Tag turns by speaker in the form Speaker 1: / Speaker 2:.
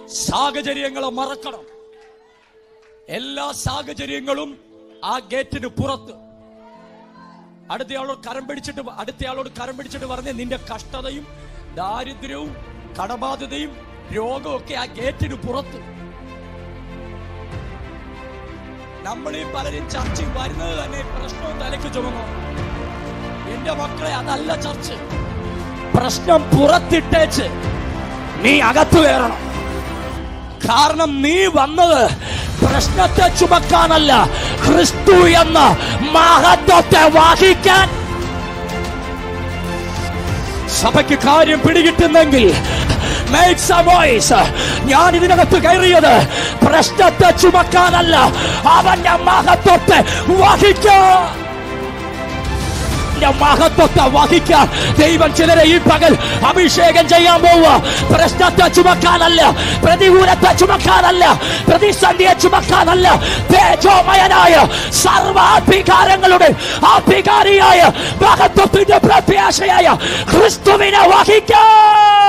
Speaker 1: സാഹചര്യങ്ങളെ മറക്കണം എല്ലാ സാഹചര്യങ്ങളും ആ ഗേറ്റിന് പുറത്ത് അടുത്തയാളോട് കരം പിടിച്ചിട്ട് അടുത്തയാളോട് കരം പിടിച്ചിട്ട് പറഞ്ഞ് നിന്റെ കഷ്ടതയും ദാരിദ്ര്യവും കടബാധ്യതയും രോഗവും ഒക്കെ ആ ഗേറ്റിന് പുറത്ത് നമ്മൾ ഈ പലരും ചർച്ചയിൽ വരുന്നത് തന്നെ പ്രശ്നവും തലയ്ക്ക് ചുമന്നു എന്റെ മക്കളെ അതല്ല ചർച്ച് പ്രശ്നം പുറത്തിട്ടേച്ച് നീ അകത്ത് കയറണം കാരണം നീ വന്നത് പ്രശ്നത്തെ ചുമക്കാനല്ല ക്രിസ്തു എന്ന മഹത്വത്തെ വഹിക്കാൻ സഭയ്ക്ക് കാര്യം പിടികിട്ടുന്നെങ്കിൽ make some voice. ഞാൻ ഇതിനകത്ത് കയറിയത് പ്രശ്നത്തെ ചുമക്കാനല്ല അവന്റെ മഹത്വത്തെ വഹിക്കാൻ ന്റെ മഹത്വത്തെ വഹിക്കാൻ ദൈവം ചിലരെ ഈ പകൽ അഭിഷേകം ചെയ്യാൻ പോവുക പ്രശ്നത്തെ ചുമക്കാനല്ല പ്രതികൂലത്തെ ചുമക്കാനല്ല പ്രതിസന്ധിയെ ചുമക്കാനല്ല തേജോമയനായ സർവാധികാരങ്ങളുടെ അധികാരിയായ മഹത്വത്തിന്റെ പ്രത്യാശയായ ക്രിസ്തുവിനെ വഹിക്കാൻ